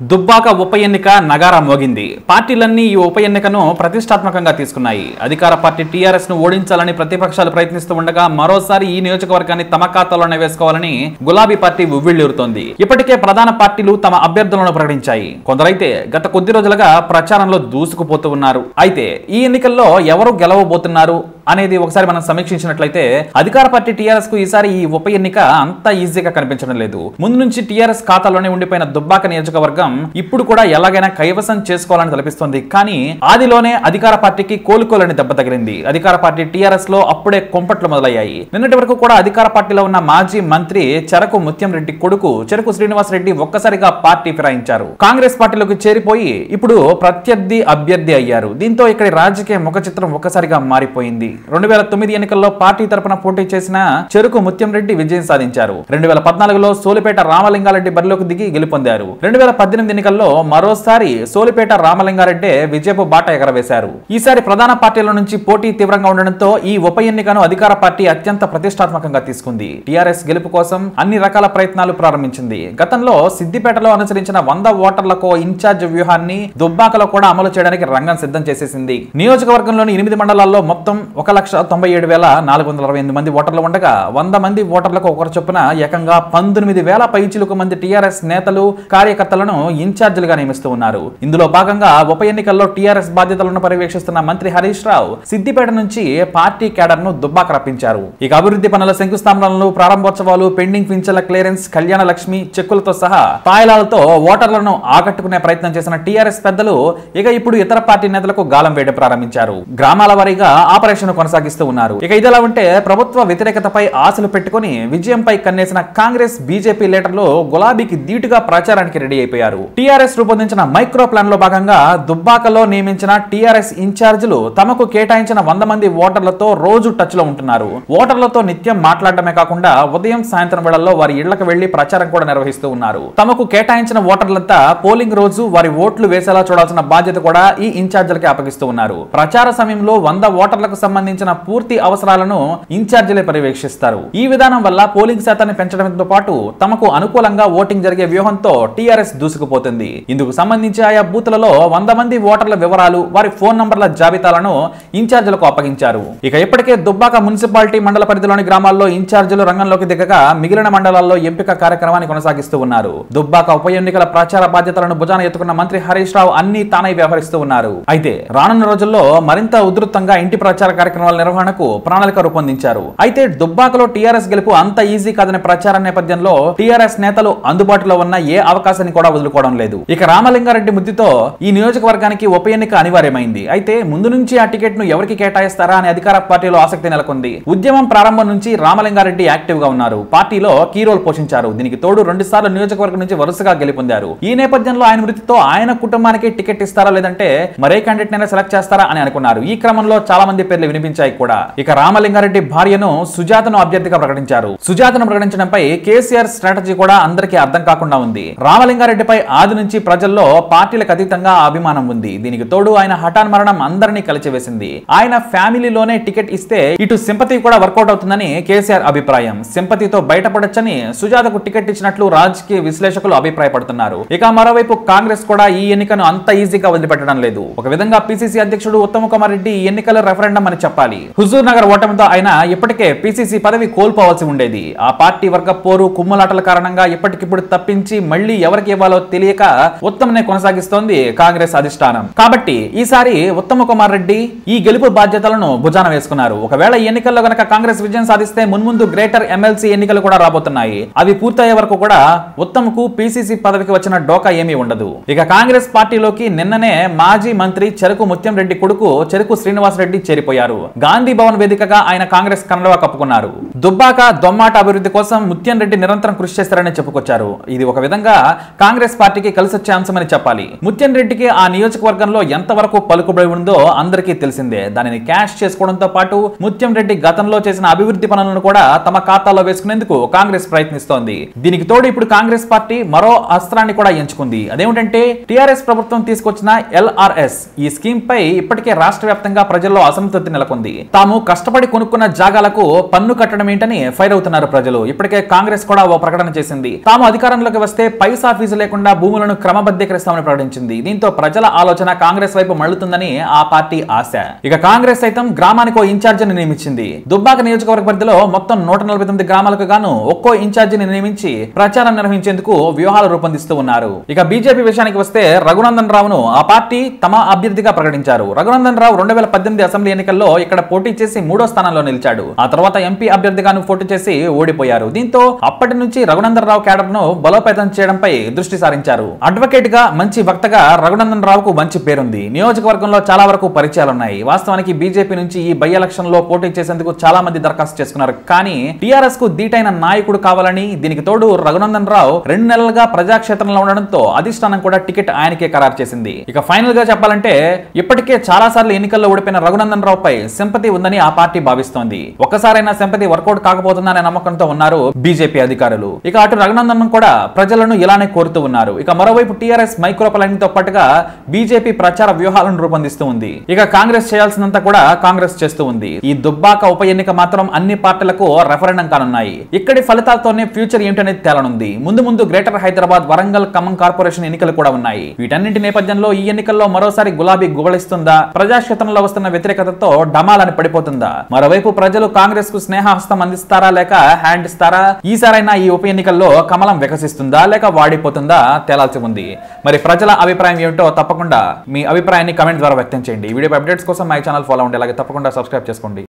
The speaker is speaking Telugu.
దుబ్బాక ఉప ఎన్నిక నగారా మోగింది పార్టీలన్నీ ఈ ఉప ఎన్నికను ప్రతిష్టాత్మకంగా తీసుకున్నాయి అధికార పార్టీ టీఆర్ఎస్ ను ఓడించాలని ప్రతిపక్షాలు ప్రయత్నిస్తూ ఉండగా మరోసారి ఈ నియోజకవర్గాన్ని తమ ఖాతాలోనే వేసుకోవాలని గులాబీ పార్టీ ఉవ్విళ్లూరుతోంది ఇప్పటికే ప్రధాన పార్టీలు తమ అభ్యర్థులను ప్రకటించాయి కొందరైతే గత కొద్ది రోజులుగా ప్రచారంలో దూసుకుపోతూ ఉన్నారు అయితే ఈ ఎన్నికల్లో ఎవరు గెలవబోతున్నారు అనేది ఒకసారి మనం సమీక్షించినట్లయితే అధికార పార్టీ టీఆర్ఎస్ కు ఈసారి ఈ ఉప ఎన్నిక అంత ఈజీగా కనిపించడం లేదు ముందు నుంచి టీఆర్ఎస్ ఖాతాలోనే ఉండిపోయిన దుబ్బాక నియోజకవర్గం ఇప్పుడు కూడా ఎలాగైనా కైవసం చేసుకోవాలని తలపిస్తోంది కానీ ఆదిలోనే అధికార పార్టీకి కోలుకోలేని దెబ్బ తగిలింది అధికార పార్టీ టీఆర్ఎస్ లో అప్పుడే కొంపట్లు మొదలయ్యాయి నిన్నటి వరకు కూడా అధికార పార్టీలో ఉన్న మాజీ మంత్రి చెరకు ముత్యం రెడ్డి కొడుకు చెరకు శ్రీనివాస్ రెడ్డి ఒక్కసారిగా పార్టీ ఫిరాయించారు కాంగ్రెస్ పార్టీలోకి చేరిపోయి ఇప్పుడు ప్రత్యర్థి అభ్యర్థి అయ్యారు దీంతో ఇక్కడి రాజకీయ ముఖ చిత్రం ఒక్కసారిగా మారిపోయింది రెండు వేల తొమ్మిది ఎన్నికల్లో పార్టీ తరపున పోటీ చేసిన చెరుకు ముత్యం రెడ్డి విజయం సాధించారు రెండు వేల పద్నాలుగులో సోలిపేట రామలింగారెడ్డి బరిలోకి దిగి గెలుపొందారు రెండు వేల పద్దెనిమిది ఎన్నికల్లో మరోసారి సోలిపేట రామలింగారెడ్డి విజయపు బాట ఎగరవేశారు ఈసారి ప్రధాన పార్టీల నుంచి పోటీ తీవ్రంగా ఉండడంతో ఈ ఉప ఎన్నికను అధికార పార్టీ అత్యంత ప్రతిష్టాత్మకంగా తీసుకుంది టీఆర్ఎస్ గెలుపు కోసం అన్ని రకాల ప్రయత్నాలు ప్రారంభించింది గతంలో సిద్దిపేటలో అనుసరించిన వంద ఓటర్లకు ఇన్ఛార్జ్ వ్యూహాన్ని దుబ్బాకలో కూడా అమలు చేయడానికి రంగం సిద్ధం చేసేసింది నియోజకవర్గంలోని ఎనిమిది మండలాల్లో మొత్తం ఒక లక్ష తొంభై ఏడు వేల నాలుగు వందల అరవై ఎనిమిది మంది ఓటర్లు ఉండగా వంద మంది ఓటర్లకు ఒకరు చొప్పున ఏకంగా పంతొమ్మిది వేల పైచిలుకు మంది టీఆర్ఎస్ నేతలు కార్యకర్తలను ఇన్ఛార్జీలుగా నియమిస్తూ ఉన్నారు ఇందులో భాగంగా ఉప ఎన్నికల్లో టీఆర్ఎస్ బాధ్యతలను పర్యవేక్షిస్తున్న మంత్రి హరీష్ రావు సిద్దిపేట నుంచి పార్టీ కేడర్ ను దుబ్బాక రప్పించారు ఇక అభివృద్ధి పనుల శంకుస్థాపనలు ప్రారంభోత్సవాలు పెండింగ్ పింఛన్ల క్లియరెన్స్ కళ్యాణ లక్ష్మి చెక్కులతో సహా తాయిలాలతో ఓటర్లను ఆకట్టుకునే ప్రయత్నం చేసిన టీఆర్ఎస్ పెద్దలు ఇక ఇప్పుడు ఇతర పార్టీ నేతలకు గాలం వేయడం ప్రారంభించారు గ్రామాల వారీగా ఆపరేషన్ కొనసాగిస్తూ ఉన్నారు ఇక ఇదిలా ఉంటే ప్రభుత్వ వ్యతిరేకతపై ఆశలు పెట్టుకుని విజయంపై కన్నేసిన కాంగ్రెస్ బీజేపీ లీడర్లు గులాబీకి ధీటుగా ప్రచారానికి రెడీ అయిపోయారు టీఆర్ఎస్ రూపొందించిన మైక్రో ప్లాన్ లో భాగంగా దుబ్బాకలో నియమించిన టీఆర్ఎస్ ఇన్ఛార్జీలు తమకు కేటాయించిన వంద మంది ఓటర్లతో రోజు టచ్ లో ఉంటున్నారు ఓటర్లతో నిత్యం మాట్లాడటమే కాకుండా ఉదయం సాయంత్రం వేళల్లో వారి ఇళ్లకు వెళ్లి ప్రచారం కూడా నిర్వహిస్తూ ఉన్నారు తమకు కేటాయించిన ఓటర్లంతా పోలింగ్ రోజు వారి ఓట్లు వేసేలా చూడాల్సిన బాధ్యత కూడా ఈ ఇన్ఛార్జీలకి అప్పగిస్తూ ఉన్నారు ప్రచార సమయంలో వంద ఓటర్లకు సంబంధించిన పూర్తి అవసరాలను ఇన్ఛార్జీలే పర్యవేక్షిస్తారు ఈ విధానం వల్ల పోలింగ్ శాతాన్ని పెంచడంతో పాటు తమకు అనుకూలంగా ఓటింగ్ జరిగే వ్యూహంతో టీఆర్ఎస్ దూసుకుపోతుంది ఇందుకు సంబంధించి ఆయా బూత్లలో వంద మంది ఓటర్ల వివరాలు వారి ఫోన్ నంబర్ల జాబితాలను ఇన్ఛార్జీలకు అప్పగించారు ఇక ఇప్పటికే దుబ్బాక మున్సిపాలిటీ మండల పరిధిలోని గ్రామాల్లో ఇన్ఛార్జీలు రంగంలోకి దిగగా మిగిలిన మండలాల్లో ఎంపిక కార్యక్రమాన్ని కొనసాగిస్తూ ఉన్నారు దుబ్బాక ఉప ఎన్నికల ప్రచార బాధ్యతలను భుజాన ఎత్తుకున్న మంత్రి హరీష్ రావు అన్ని తానై వ్యవహరిస్తూ ఉన్నారు అయితే రానున్న రోజుల్లో మరింత ఉధృతంగా ఇంటి ప్రచార కార్యక్రమాల నిర్వహణకు ప్రణాళిక రూపొందించారు అయితే దుబ్బాకలో టీఆర్ఎస్ గెలుపు అంత ఈజీ కాదనే ప్రచారం నేపథ్యంలో టీఆర్ఎస్ నేతలు అందుబాటులో ఉన్న ఏ అవకాశాన్ని కూడా వదులుకోవడం లేదు ఇక రామలింగారెడ్డి ముద్దుతో ఈ నియోజకవర్గానికి ఉప ఎన్నిక అనివార్యమైంది అయితే ముందు నుంచి ఆ టికెట్ ను ఎవరికి కేటాయిస్తారా అనే అధికార పార్టీలో ఆసక్తి నెలకొంది ఉద్యమం ప్రారంభం నుంచి రామలింగారెడ్డి యాక్టివ్ గా ఉన్నారు పార్టీలో కీ రోల్ పోషించారు దీనికి తోడు రెండు సార్లు నియోజకవర్గం నుంచి వరుసగా గెలుపొందారు ఈ నేపథ్యంలో ఆయన మృతితో ఆయన కుటుంబానికి టికెట్ ఇస్తారా లేదంటే మరే క్యాండిడేట్ అయినా సెలెక్ట్ చేస్తారా అని అనుకున్నారు ఈ క్రమంలో చాలా మంది పేర్లు వినిపించాయి కూడా ఇక రామలింగారెడ్డి భార్యను సుజాతను అభ్యర్థిగా ప్రకటించారు సుజాతను ప్రకటించడంపై కేసీఆర్ స్ట్రాటజీ కూడా అందరికీ అర్థం కాకుండా ఉంది రామలింగారెడ్డిపై ఆది నుంచి ప్రజల్లో పార్టీలకు అతీతంగా అభిమానం ఉంది దీనికి తోడు ఆయన హఠాన్ మరణం అందరినీ కలిచివేసింది ఆయన ఫ్యామిలీలోనే టికెట్ ఇస్తే ఇటు సింపతి కూడా వర్కౌట్ అవుతుందని కేసీఆర్ అభిప్రాయం సింపతితో బయటపడొచ్చని సుజాతకు టికెట్ ఇచ్చినట్లు రాజకీయ విశ్లేషకులు అభిప్రాయపడుతున్నారు ఇక మరోవైపు కాంగ్రెస్ కూడా ఈ ఎన్నికను అంత ఈజీగా వదిలిపెట్టడం లేదు ఒక విధంగా పిసిసి అధ్యక్షుడు ఉత్తమ్ కుమార్ రెడ్డి ఈ ఎన్నికల రెఫరెండం అని చెప్పాలి హుజూర్ నగర్ ఓటమితో ఆయన ఇప్పటికే పిసిసి పదవి కోల్పోవాల్సి ఉండేది ఆ పార్టీ వర్గ పోరు కుమ్ములాటల కారణంగా ఇప్పటికిప్పుడు తప్పించి మళ్ళీ ఎవరికి ఇవ్వాలో తెలియక ఉత్తమ్నే కొనసాగిస్తోంది కాంగ్రెస్ అధిష్టానం కాబట్టి ఈసారి ఉత్తమ కుమార్ రెడ్డి ఈ గెలుపు బాధ్యతలను భుజాన వేసుకున్నారు ఒకవేళ ఈ ఎన్నికల్లో గనక కాంగ్రెస్ విజయం సాధిస్తే మున్ముందు గ్రేటర్ ఎమ్మెల్సీ ఎన్నికలు కూడా రాబోతున్నాయి అవి పూర్తయ్యే వరకు కూడా ఉత్తమ్కు పిసిసి పదవికి వచ్చిన డోకా ఏమీ ఉండదు ఇక కాంగ్రెస్ పార్టీలోకి నిన్ననే మాజీ మంత్రి చెరుకు ముత్యం రెడ్డి కొడుకు చెరుకు శ్రీనివాస్ రెడ్డి చేరిపోయారు గాంధీ భవన్ వేదికగా ఆయన కాంగ్రెస్ కండవా కప్పుకున్నారు దుబ్బాక దొమ్మాట అభివృద్ధి కోసం ముత్యం రెడ్డి నిరంతరం కృషి చేస్తారని చెప్పుకొచ్చారు ఇది ఒక విధంగా కాంగ్రెస్ పార్టీకి కలిసొచ్చే అంశమని చెప్పాలి ముత్యం రెడ్డికి ఆ నియోజకవర్గంలో ఎంతవరకు పలుకుబడి ఉందో అందరికీ తెలిసిందే దానిని క్యాష్ చేసుకోవడంతో పాటు ముత్యం రెడ్డి గతంలో చేసిన అభివృద్ధి పనులను కూడా తమ ఖాతాలో వేసుకునేందుకు కాంగ్రెస్ ప్రయత్నిస్తోంది దీనికి తోడు ఇప్పుడు కాంగ్రెస్ పార్టీ మరో అస్త్రాన్ని కూడా ఎంచుకుంది అదేమిటంటే టిఆర్ఎస్ ప్రభుత్వం తీసుకొచ్చిన ఎల్ఆర్ఎస్ ఈ స్కీమ్ పై ఇప్పటికే రాష్ట్ర వ్యాప్తంగా ప్రజల్లో అసంతృప్తి నెలకొంది నెలకొంది తాము కష్టపడి కొనుక్కున్న జాగాలకు పన్ను కట్టడం ఏంటని ఫైర్ అవుతున్నారు ప్రజలు ఇప్పటికే కాంగ్రెస్ కూడా ఓ ప్రకటన చేసింది తాము అధికారంలోకి వస్తే పైసా ఫీజు లేకుండా భూములను క్రమబద్ధీకరిస్తామని ప్రకటించింది దీంతో ప్రజల ఆలోచన కాంగ్రెస్ వైపు మళ్లుతుందని ఆ పార్టీ ఆశ ఇక కాంగ్రెస్ సైతం గ్రామానికి ఓ ఇన్ఛార్జిని నియమించింది దుబ్బాక నియోజకవర్గ పరిధిలో మొత్తం నూట నలభై తొమ్మిది గ్రామాలకు గాను ఒక్కో ఇన్ఛార్జిని నియమించి ప్రచారం నిర్వహించేందుకు వ్యూహాలు రూపొందిస్తూ ఉన్నారు ఇక బీజేపీ విషయానికి వస్తే రఘునందన్ రావును ఆ పార్టీ తమ అభ్యర్థిగా ప్రకటించారు రఘునందన్ రావు రెండు వేల పద్దెనిమిది అసెంబ్లీ ఎన్నికల్లో ఇక్కడ పోటీ చేసి మూడో స్థానంలో నిలిచాడు ఆ తర్వాత ఎంపీ అభ్యర్థిగాను పోటీ చేసి ఓడిపోయారు దీంతో అప్పటి నుంచి రఘునందన్ రావు క్యాడర్ ను బలోపేతం చేయడంపై దృష్టి సారించారు అడ్వకేట్ గా మంచి వక్తగా రఘునందన్ రావుకు మంచి పేరుంది నియోజకవర్గంలో చాలా వరకు పరిచయాలున్నాయి వాస్తవానికి బీజేపీ నుంచి ఈ బై ఎలక్షన్ లో పోటీ చేసేందుకు చాలా మంది దరఖాస్తు చేసుకున్నారు కానీ టీఆర్ఎస్ కు దీటైన నాయకుడు కావాలని దీనికి తోడు రఘునందన్ రావు రెండు నెలలుగా ప్రజాక్షేత్రంలో ఉండడంతో అధిష్టానం కూడా టికెట్ ఆయనకే ఖరారు చేసింది ఇక ఫైనల్ గా చెప్పాలంటే ఇప్పటికే చాలా సార్లు ఎన్నికల్లో ఓడిపోయిన రఘునందన్ రావు పై సింపతి ఉందని ఆ పార్టీ భావిస్తోంది ఒక్కసారైనా సింపతి వర్కౌట్ కాకపోతుందనే నమ్మకంతో ఉన్నారు బీజేపీ అధికారులు ఇక అటు రఘునందన్ కూడా ప్రజలను ఇలానే కోరుతూ ఉన్నారు ఇక మరోవైపు టీఆర్ఎస్ మైక్రో ప్లానింగ్ తో పాటుగా బీజేపీ ప్రచార వ్యూహాలను రూపొందిస్తూ ఉంది ఇక కాంగ్రెస్ చేయాల్సినంత కూడా కాంగ్రెస్ చేస్తూ ఉంది ఈ దుబ్బాక ఉప ఎన్నిక మాత్రం అన్ని పార్టీలకు రెఫరెండం కానున్నాయి ఇక్కడి ఫలితాలతోనే ఫ్యూచర్ ఏమిటనేది తేలనుంది ముందు ముందు గ్రేటర్ హైదరాబాద్ వరంగల్ ఖమ్మం కార్పొరేషన్ ఎన్నికలు కూడా ఉన్నాయి వీటన్నింటి నేపథ్యంలో ఈ ఎన్నికల్లో మరోసారి గులాబీ గుబళిస్తుందా ప్రజాక్షేత్రంలో వస్తున్న వ్యతిరేకతతో డమాలని పడిపోతుందా మరోవైపు ప్రజలు కాంగ్రెస్ కు స్నేహహస్తం అందిస్తారా లేక హ్యాండ్ ఇస్తారా ఈసారైనా ఈ ఉప ఎన్నికల్లో కమలం వికసిస్తుందా లేక వాడిపోతుందా తేలాల్సి ఉంది మరి ప్రజల అభిప్రాయం ఏమిటో తప్పకుండా మీ అభిప్రాయాన్ని కమెంట్ ద్వారా వ్యక్తం చేయండి ఈ వీడియో అప్డేట్స్ కోసం మై ఛానల్ ఫాలో అవ్వండి అలాగే తప్పకుండా సబ్స్క్రైబ్ చేసుకోండి